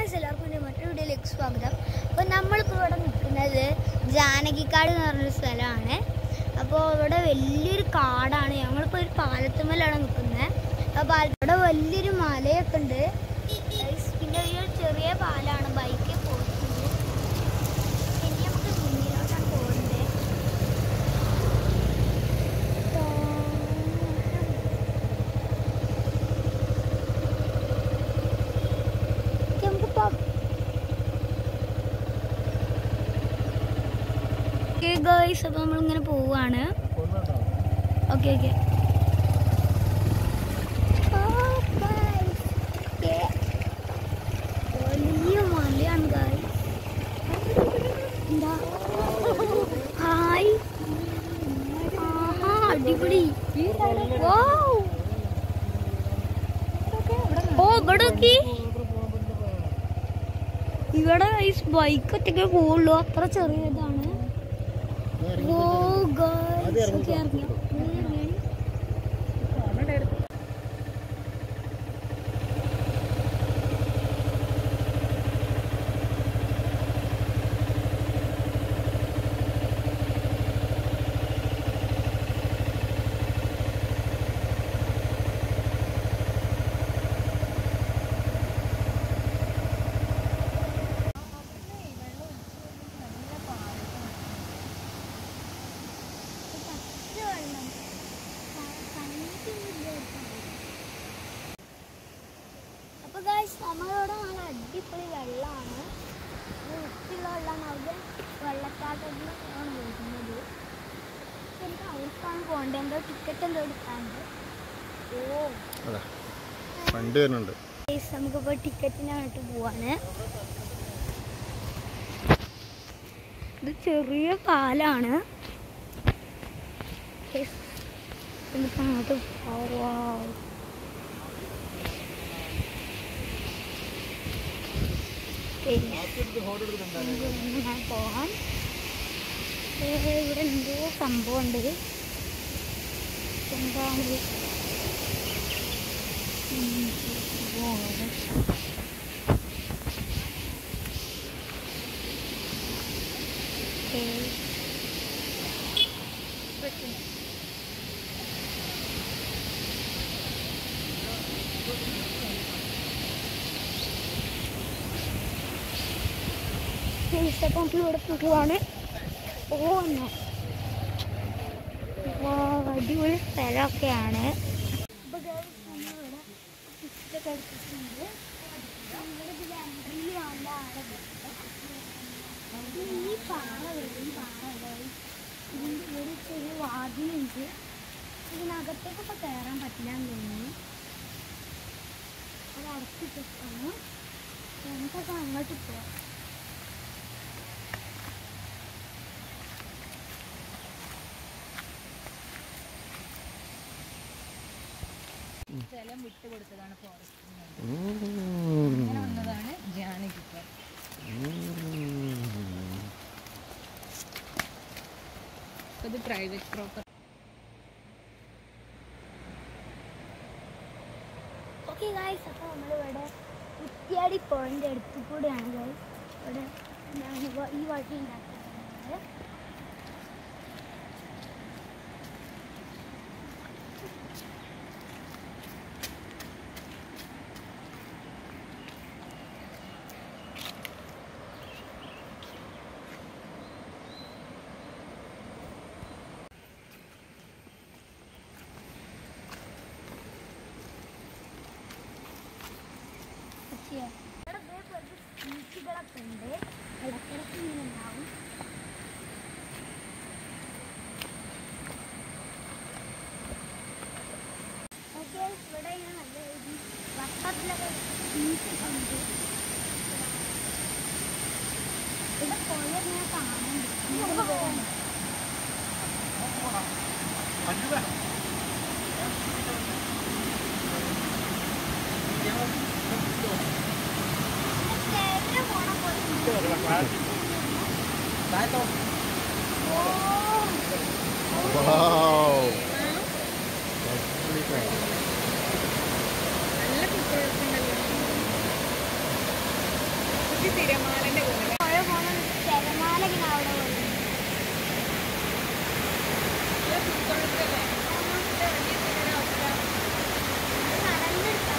Guys എല്ലാവർക്കും എൻ്റെ മറ്റൊരു വീഡിയോയിലേക്ക് സ്വാഗതം അപ്പോൾ നമ്മളിപ്പോൾ ഇവിടെ നിൽക്കുന്നത് ജാനകിക്കാട് എന്ന് പറഞ്ഞൊരു സ്ഥലമാണ് അപ്പോൾ ഇവിടെ വലിയൊരു കാടാണ് ഞങ്ങളിപ്പോൾ ഒരു പാലത്തുമ്മലാണ് നിൽക്കുന്നത് ആ പാലത്ത് ഇവിടെ വലിയൊരു മലയൊക്കെ ഉണ്ട് Guys, പിന്നെ ഈ ഒരു ചെറിയ പാലാണ് ബൈക്ക് പോകുന്നത് ഇനി നമുക്ക് മുന്നിലോട്ടാണ് പോകുന്നത് നമുക്കിപ്പോൾ ഓക്കെ ഗേൾസ് അപ്പോൾ നമ്മളിങ്ങനെ പോവാണ് ഓക്കെ ഓക്കെ വലിയ മലയാണ് ഗായ്സ് എന്താ ഹായ് ആഹാ അടിപൊളി Wow. ഓ ഇവിടെ നോക്കി ഇവിടെ ബൈക്ക് ഒറ്റയ്ക്ക് പോവുള്ളൂ അത്ര ചെറിയതാണ് ഓ ഗൈസ് ഒക്കെ ഇറങ്ങി അപ്പൊ ഗൈസ് നമ്മളോട് നല്ല അടിപൊളി വെള്ളമാണ് ഇത് വൃത്തിയുള്ള വെള്ളമാണ് അവിടെ വെള്ളച്ചാട്ടത്തിലാണ് വരുന്നത് എനിക്ക് അവർക്കാണ് പോകേണ്ടത് എന്തോ ടിക്കറ്റ് എന്തോ എടുക്കാണ്ട് ഓ അതെ വണ്ടി വരുന്നുണ്ട് ഗൈസ് നമുക്കിപ്പോൾ ടിക്കറ്റിനായിട്ട് പോവാണ് ഇത് ചെറിയ പാലാണ് Guys, നമുക്ക് അങ്ങോട്ട് പോവാം ഞാൻ പോവാം ഏ, ഇവിടെ എന്തോ സംഭവം ഉണ്ട് എന്താണ് ഉം, പോവാം. Okay. അപ്പം ഇവിടെ പോവാണ് ഓ എന്നോ വാ, അടിപൊളി സ്ഥലമൊക്കെയാണ് അപ്പൊ guys, നമ്മളിവിടെ ടിക്കറ്റൊക്കെ എടുത്തിട്ടുണ്ട് നമ്മുടെ ഇതിൽ എൻട്രിയിൽ വേണ്ട ആളെ ഈ പാറ വരും പാറ guys. ഇതിൻ്റെ ഒരു ചെറിയ വാതിലുണ്ട് ഇതിനകത്തേക്കൊക്കെ കയറാൻ പറ്റില്ല എന്ന് തോന്നുന്നു അത് അടച്ചിട്ടാണ് നമുക്കൊക്കെ അങ്ങോട്ട് പോവാം സ്ഥലം വിട്ടുകൊടുത്തതാണ് ഫോറസ്റ്റിന് അങ്ങനെ വന്നതാണ് ജാനകിക്ക് ഇത് പ്രൈവറ്റ് പ്രോപ്പർ ഓക്കെ ഗായ്സ് അപ്പോൾ നമ്മളിവിടെ കുറ്റിയാടി പോയിന്റ് അടുത്ത് കൂടെയാണ് ഗായ്സ് ഇവിടെ ഞാൻ ഇവ- ഈ വഴി ഉണ്ടാക്കിയിട്ടുണ്ട് പക്ഷേ ഇവിടെ ഇതേപോലത്തെ ബീച്ചുകളൊക്കെ ഉണ്ട് ഇടക്കിടക്ക് ഇങ്ങനെ ഉണ്ടാവും ഓക്കെ ഇവിടെ ഇങ്ങനെ നല്ല ഒരു വട്ടത്തിലൊക്കെ ബീച്ചൊക്കെ ഉണ്ട് ഇവിടെ പുഴ ഇങ്ങനെ കാണുന്നുണ്ട് ഇങ്ങനെ പോകുന്നു. പിന്നെ കേരള പോണ പോലെ ഉണ്ട്. ഓ Wow. നല്ല കുട്ടികൾക്കുണ്ടല്ലോ വലിയ തിരമാലന്റെ പോലെ പുഴ പോണ തിരമാല ഇങ്ങനെ അവിടെ വരും നടന്നെടുക്കാൻ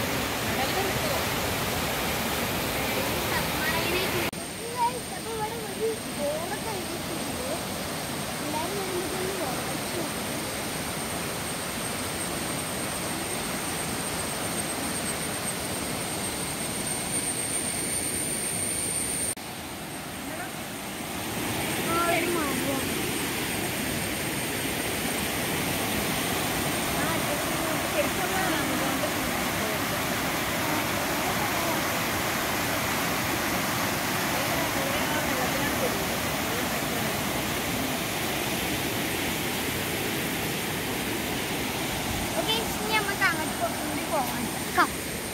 ഓക്കെ ഇനി നമുക്ക് അങ്ങോട്ട് കുറച്ചും കൂടി പോകാൻ കം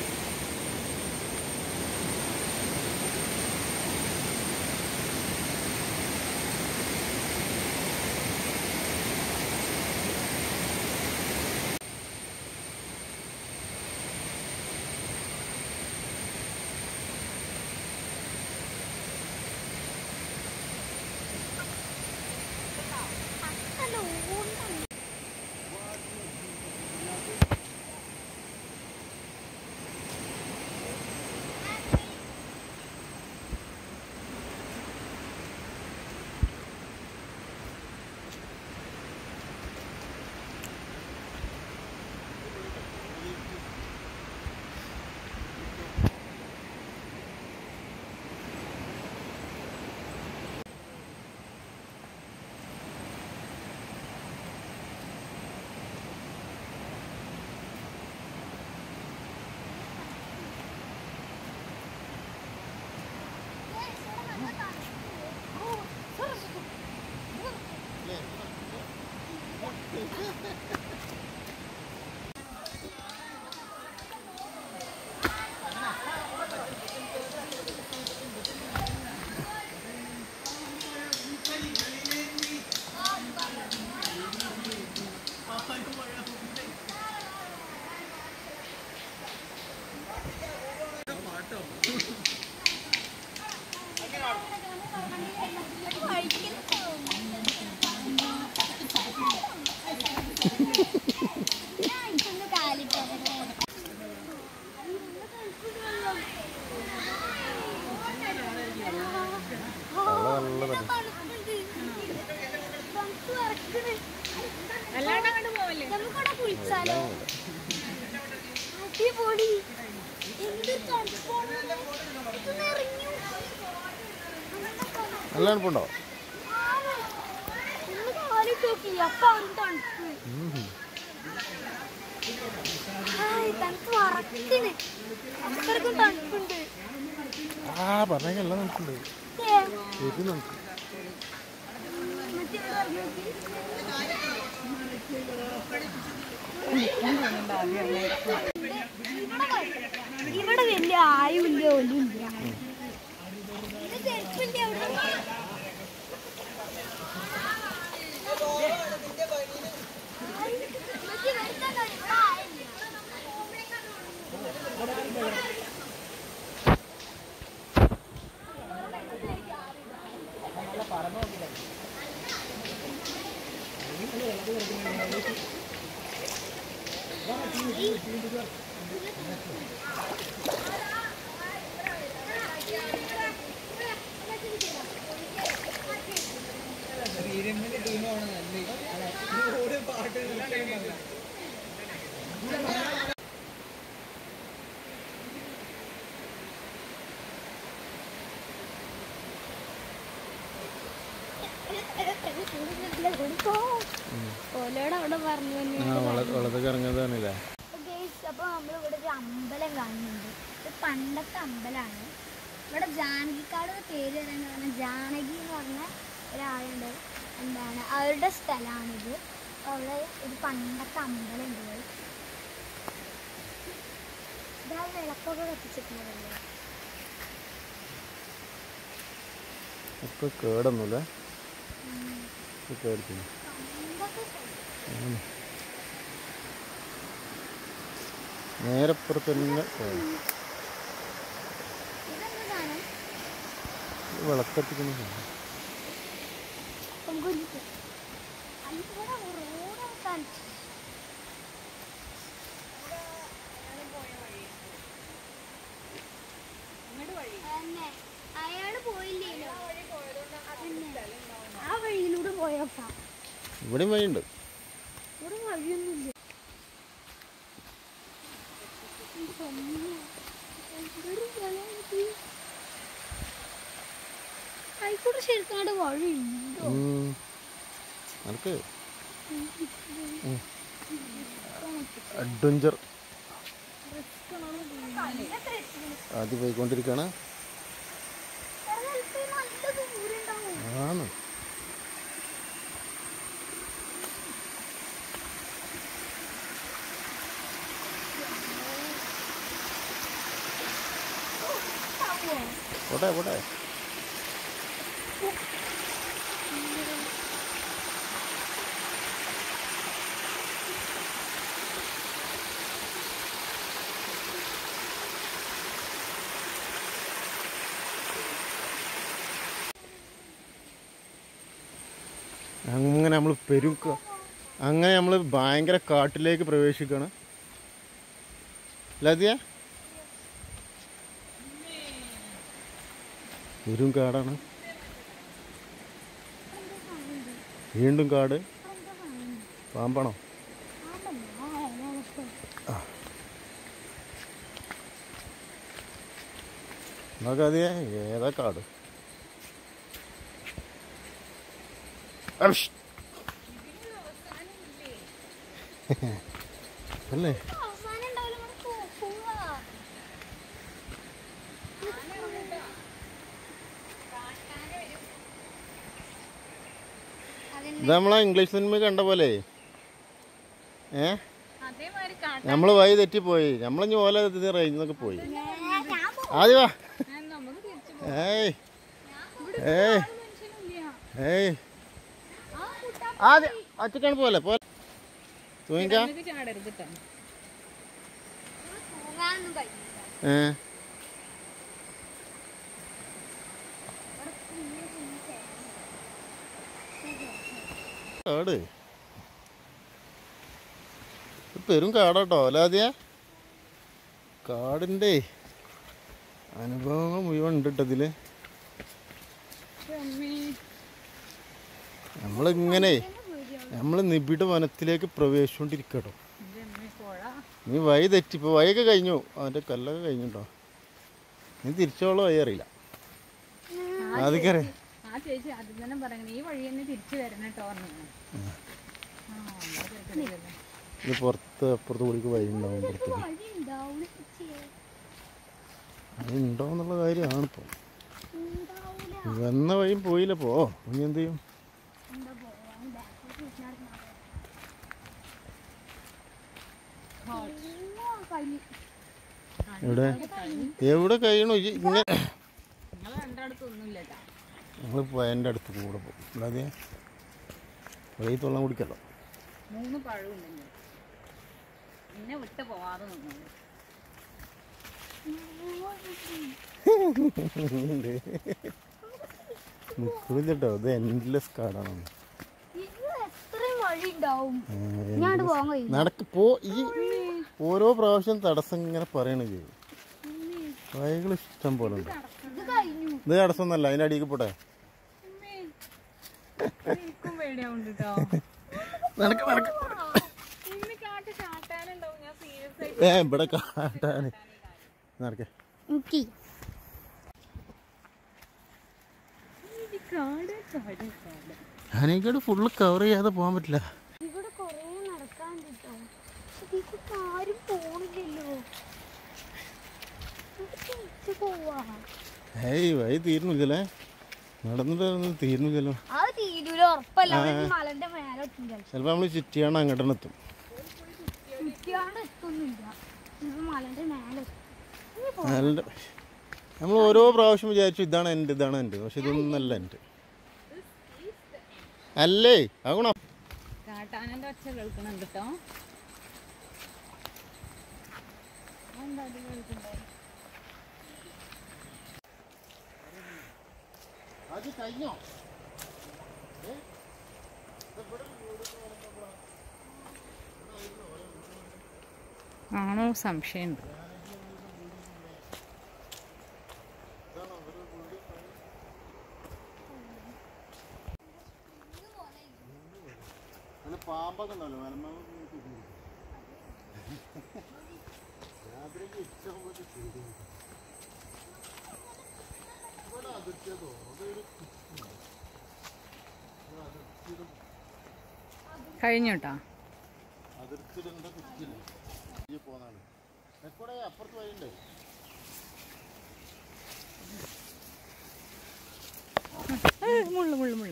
ഹലോ വെള്ളം നല്ല തണുപ്പ്. അല്ലാണ്ട് അങ്ങോട്ട് പോവല്ലേ നമുക്കവിടെ കുളിച്ചാലോ അടിപൊളി എന്ത് തണുപ്പാണ് ഇത് നിറഞ്ഞു നല്ല തണുപ്പുണ്ടോ ആണ്. ഒന്ന് കാലിട്ട് നോക്കി അപ്പൊ അവന് തണുപ്പ് ഹായ്, തണുപ്പ് വറക്കണ് അത്രക്കും തണുപ്പുണ്ട് ആ പറഞ്ഞ എല്ലാം തണുപ്പുണ്ട് ഏ, ശരി തണുപ്പ് മറ്റേ ഇവിടെ ഇറങ്ങി നോക്കി. ഇവിടെ വലിയ ആയുമില്ല ഒലുമില്ല ഇത് ചെരുപ്പിന്റെ അവിടെ ഓലോട് അവിടെ പറഞ്ഞു ആ വള വെള്ളത്തൊക്കെ ഇറങ്ങുന്നതാണല്ലേ അപ്പോൾ നമ്മളിവിടെ ഒരു അമ്പലം കാണുന്നുണ്ട് ഇത് പണ്ടത്തെ അമ്പലമാണ് ഇവിടെ ജാനകിക്കാട് എന്ന പേര് വരാൻ കാരണം ജാനകി എന്ന് പറഞ്ഞ ഒരാളുണ്ട് എന്താണ് അവരുടെ സ്ഥലമാണിത് അപ്പോൾ അവിടെ ഒരു പണ്ടത്തെ അമ്പലം ഉണ്ട് ഇവിടെ. ഇതാ വിളക്കൊക്കെ കത്തിച്ചിട്ടുണ്ടല്ലേ ഇപ്പൊ കേടൊന്നുമില്ല ഇപ്പൊ കേടിക്കുന്നു പണ്ടത്തെ സ്ഥലം. നേരെ പുറത്ത് തന്നെ പോയി ഇതെന്താ സാധനം വിളക്കത്തിക്കുന്ന നമുക്ക് ഇവിടെ റോഡാക്കാൻ ഇങ്ങോട്ട് വഴി തന്നെ അയാള് പോയില്ലല്ലോ ആ വഴിയിലൂടെ പോയപ്പാ ഇവിടെയും വഴിയുണ്ട് ഇവിടെ വഴിയൊന്നുമില്ല ഈ പൊന്നേ. എന്തൊരു സ്ഥലമാണിത്. ആയിക്കോട്ടെ ശരിക്കാണ്ട് വഴിയുണ്ടോ ഉം. നിനക്ക് അഡ്വഞ്ചർ ആദ്യം പോയിക്കൊണ്ടിരിക്കുകയാണ് നല്ല ദൂരം ആണ് പോട്ടെ പോട്ടെ അങ്ങനെ നമ്മൾ പെരുക്ക അങ്ങനെ നമ്മൾ ഭയങ്കര കാട്ടിലേക്ക് പ്രവേശിക്കുകയാണ് ലതിയ പെരും കാടാണ് വീണ്ടും കാട് പാമ്പാണോ നോക്കാതിയെ ഏതാ കാട് അവിഷ്. അല്ലേ അവസാനം ഉണ്ടാവില്ല ഇവിടെ പോ- പോവാ ഇത് നമ്മളെ ഇംഗ്ലീഷ് സിനിമ കണ്ട പോലെ ഏ അതേമാതിരി കാട്ടാൻ നമ്മൾ വഴി തെറ്റിപ്പോയി നമ്മളിഞ്ഞ് ഓല റേഞ്ചിൽ നിന്നൊക്കെ പോയി ആദ്യം വാ നമുക്ക് തിരിച്ചു ഏയ് ഏയ് മനുഷ്യനില്ല ഏയ് ആദ്യം ഒറ്റക്കാണ് പോലെ പോലെ തൂങ്ങിക്ക നമുക്ക് ചാടരുത് കേട്ടോ പോകാനൊന്നും കഴിയില്ല ഏ കാട് ഇത് പെരും കാടാട്ടോ അല്ലാതെ കാടിൻ്റെ അനുഭവങ്ങൾ മുഴുവൻ ഉണ്ട് കേട്ടോ ഇതില് അമ്മേ നമ്മളിങ്ങനെ നമ്മൾ നിബിഡ വനത്തിലേക്ക് പ്രവേശിച്ചുകൊണ്ടിരിക്കട്ടോ എൻ്റെ അമ്മേ പുഴ നീ വഴി തെറ്റി ഇപ്പോൾ വഴിയൊക്കെ കഴിഞ്ഞു അവൻ്റെ കല്ലൊക്കെ കഴിഞ്ഞിട്ടോ നീ തിരിച്ചോളോ വഴി അറിയില്ല അതൊക്കെ അറിയാം ആ ചേച്ചി ആദ്യം തന്നെ പറയുന്നത് ഈ വഴി തന്നെ തിരിച്ചു വരണം കേട്ടോ പറഞ്ഞു ആ നമ്മള് കേട്ടിട്ടില്ലല്ലോ. ഇത് പുറത്ത് അപ്പുറത്ത് കൂടിക്ക് വഴി ഉണ്ടാവും പുറത്തേക്ക് വഴി ഉണ്ടാവും അത് ഉണ്ടോ എന്നുള്ള കാര്യമാണ് ഇപ്പോൾ ഉണ്ടാവൂല വന്ന വഴിയും പോയില്ല പോ ഇനി എന്ത് ചെയ്യും എന്താ പോവാൻ ബാക്കിൽ കഴിഞ്ഞു എവിടെ എവിടെ കഴിയണോ ഈ ഇങ്ങനെ നിങ്ങളെ രണ്ടടുത്തൊന്നുമില്ല കേട്ടോ ഞങ്ങൾ പോയതിൻ്റെ അടുത്ത് കൂടെ പോകും അല്ലാതെ വഴി തൊള്ളാൻ കുടിക്കല്ലോ മൂന്ന് പഴമുണ്ടെങ്കിൽ എന്നെ വിട്ട് പോവാതെ നിന്നു നിൽക്കുന്നില്ല ഇത് എൻഡ്ലെസ് കാടാണ് ഇത് എത്രയും വഴി ഉണ്ടാവും ഞാൻ പോകാൻ കഴിയും നടക്ക് പോ ഈ ഓരോ പ്രാവശ്യം തടസ്സം ഇങ്ങനെ പറയണ ചെയ്യും വഴികൾ ഇഷ്ടം പോലെ ഉണ്ട് ഇത് കഴിഞ്ഞു ഇത് തടസ്സമൊന്നല്ല അതിൻ്റെ അടിയിൽ പോട്ടെ എനിക്കും പേടിയാവുണ്ട് കേട്ടോ നടക്ക് നടക്ക് ഇന്ന് കാട്ട് ചാട്ടാനുണ്ടാവും ഞാൻ സീരിയസ് ആയിട്ട് ഏ ഇവിടെ കാട്ടാണ് നടക്കേ മുക്കി ഈ കാട് കാട് കാട് ആനേക്കാട് ഫുള്ള് കവർ ചെയ്യാതെ പോകാൻ പറ്റില്ല ഇവിടെ കൊറേ നടക്കാൻ കിട്ടോ ഇതിക്ക് ആരും പോണില്ലല്ലോ ഇത് തിരിച്ച് പോവാ ഏയ് വഴി തീരുന്നില്ലല്ലേ നടന്നിട്ടൊന്നും തീരുന്നില്ലല്ലോ ആ തീരൂല ഉറപ്പല്ല അവര് മലന്റെ മേലെ എത്തില്ല ചിലപ്പോൾ നമ്മൾ ചുറ്റിയാണ് അങ്ങോട്ട് എത്തും കുട്ടിയാണ്ട് എത്തൊന്നുമില്ല ഇത് മലന്റെ മേലെ എത്തും. ഇനി പോ. നല്ല നമ്മൾ ഓരോ പ്രാവശ്യം വിചാരിച്ചു ഇതാണ് എൻ്റെ ഇതാണ് എൻ്റെ പക്ഷെ ഇതൊന്നല്ല എൻ്റെ അല്ലേ ആകണോ കാട്ടാനന്റെ ഒച്ച കേൾക്കണുണ്ട് കേട്ടോ എന്താ അത് കേൾക്കണ്ടേ അത് കഴിഞ്ഞോ ആണോ സംശയമുണ്ട് അങ്ങനെ പാമ്പൊക്കെ ഉണ്ടല്ലോ മലമ്പാമ്പ് രാത്രിക്ക് ഇഷ്ടം ഇവിടെ അതിർത്തിയതോ അതൊരു കഴിഞ്ഞു കേട്ടോ അതിർത്തിയിലെന്താ കുറ്റിയില്ല ഈ പോന്നാണ് എക്കൂടെ അപ്പുറത്ത് വഴിയുണ്ട് മുള്ളു മുള്ളു മുള്ളു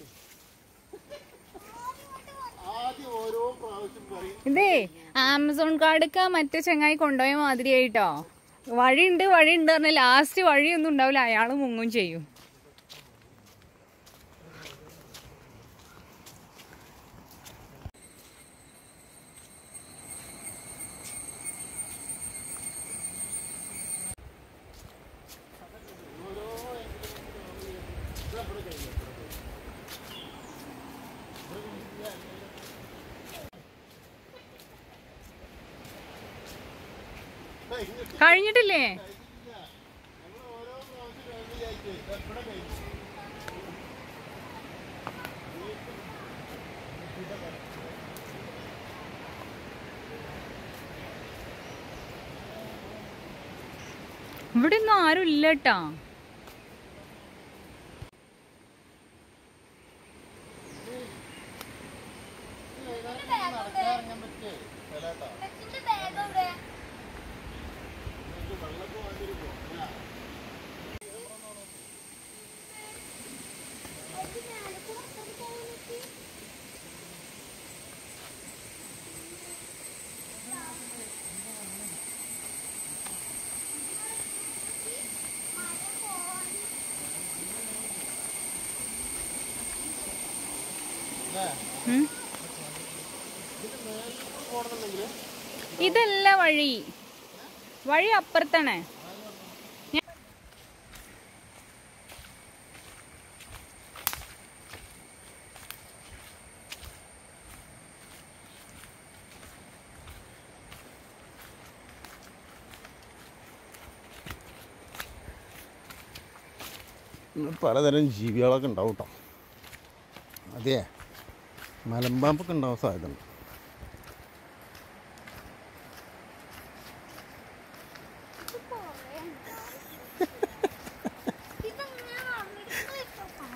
ആദ്യം ഓരോ പ്രാവശ്യം പറയും ഇതേ ആമസോൺ കാർഡൊക്കെ മറ്റേ ചങ്ങായി കൊണ്ടുപോയ മാതിരിയായിട്ടോ വഴിയുണ്ട് വഴിയുണ്ട് പറഞ്ഞ ലാസ്റ്റ് വഴിയൊന്നും ഉണ്ടാവില്ല അയാൾ മുങ്ങും ചെയ്യും കഴിഞ്ഞിട്ടില്ലേ ഓരോ പ്രാവശ്യം കഴിഞ്ഞ് വിചാരിക്കും ഇവിടെ കഴിഞ്ഞു ഇവിടെ ഒന്നും ആരും ഇല്ല കേട്ടോ നടക്കാറിങ്ങാൻ പറ്റിയേ സ്ഥലട്ടാ കൊച്ചിന്റെ ബാഗ് എവിടെ വെള്ളത്തിൽ വേണ്ടിയിരിക്കും ഉം. പോകണമെന്നുണ്ടെങ്കിൽ ഇതല്ല വഴി വഴി അപ്പുറത്താണ് പലതരം ജീവികളൊക്കെ ഉണ്ടാവും കേട്ടോ അതെ മലമ്പാമ്പൊക്കെ ഉണ്ടാവാൻ സാധ്യത ഉണ്ട് ഇതെങ്ങനെ നടന്നിട്ട്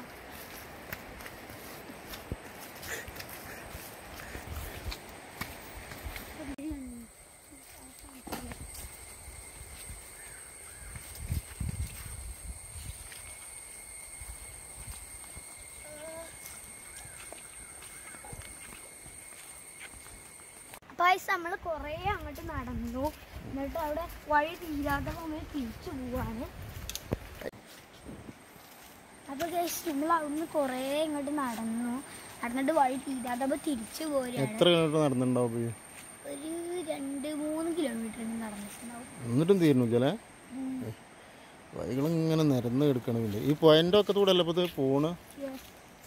പൈസ നമ്മൾ കുറേ അങ്ങോട്ട് നടന്നു എന്നിട്ട് അവിടെ വഴി തീരാതെ നമ്മൾ തിരിച്ചു പോവാണ് അപ്പൊ ഗൈസ് നമ്മൾ അവിടുന്ന് കുറേ ഇങ്ങോട്ട് നടന്നു നടന്നിട്ട് വഴി തീരാതെ അപ്പൊ തിരിച്ചു പോരുകയാണ് എത്ര കിലോമീറ്റർ നടന്നിട്ടുണ്ടാവും ഇപ്പൊ ഈ? ഒരു രണ്ട് മൂന്ന് കിലോമീറ്റർ നടന്നിട്ടുണ്ടാവും എന്നിട്ടും തീരുന്നില്ലേ വഴികളിങ്ങനെ നിരന്ന് കിടക്കണമെങ്കിൽ ഈ പോയിന്റ് ഒക്കെ കൂടെ അല്ലേ ഇപ്പോൾ ഇത് പോണ് Yes.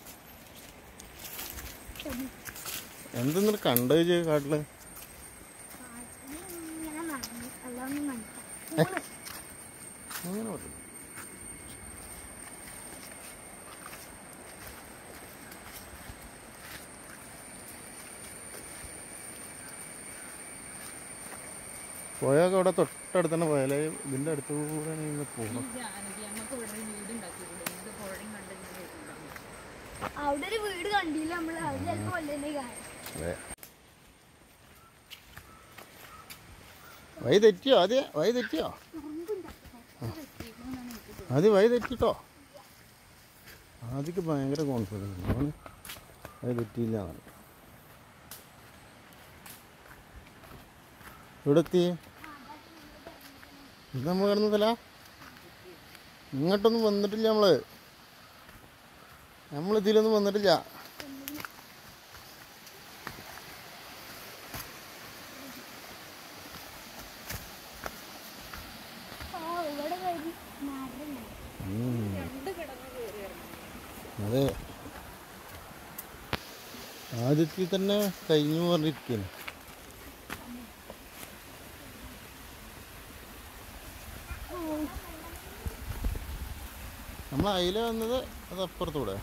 എന്തെന്നിട്ട് കണ്ടത് ചെയ്ത് കാട്ടില് കാട്ടില് ഇങ്ങനെ നടന്നു അല്ലാതൊന്നും കണ്ടില്ല അങ്ങനെ പറഞ്ഞു പോയൊക്കെ അവിടെ തൊട്ടടുത്ത് തന്നെ പോയാലേ ഇതിൻ്റെ അടുത്ത് കൂടെ ഇങ്ങനെ പോകണം അവിടെ ഒരു വീട് കണ്ടില്ല നമ്മള് അത് ചിലപ്പോ കൊല്ലന്നെ കാര്യം അതെ വഴി തെറ്റിയോ അതെ വഴി തെറ്റിയോ അത് വഴി തെറ്റിട്ടോ ആദ്യക്ക് ഭയങ്കര കോൺഫിഡൻസ് അവന് വഴി തെറ്റിയില്ല എന്നാണ് ഇവിടെ എത്തി ഇത് നമ്മൾ കിടന്നതല്ല ഇങ്ങോട്ടൊന്നും വന്നിട്ടില്ല നമ്മള് നമ്മൾ ഇതിലൊന്നും വന്നിട്ടില്ല ആ ഇവിടെ വഴി നടന്നു ഉം. രണ്ട് കിടന്ന് കയറിയായിരുന്നു അതെ ആദ്യത്തിൽ തന്നെ കഴിഞ്ഞു പറഞ്ഞിരിക്കുന്നു നമ്മൾ അയില വന്നത് അത് അപ്പുറത്തൂടെ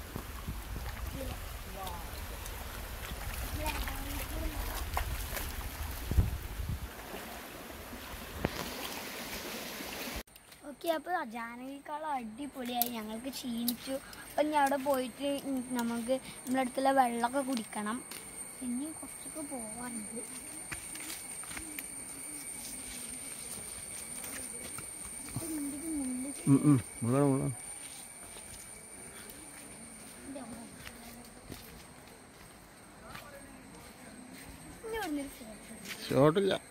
ഓക്കെ അപ്പോൾ ജാനകിക്കാളം അടിപൊളിയായി ഞങ്ങൾക്ക് ക്ഷീണിച്ചു അപ്പം ഞാൻ അവിടെ പോയിട്ട് ഉം നമുക്ക് നമ്മുടെ അടുത്തുള്ള വെള്ളമൊക്കെ കുടിക്കണം ഇനിയും കുറച്ചൊക്കെ പോവാറുണ്ട് മുള്ളാണ് മുള്ളാണ് ഇനി ഇവിടുന്നൊരു photo. ഷോട്ടില്ല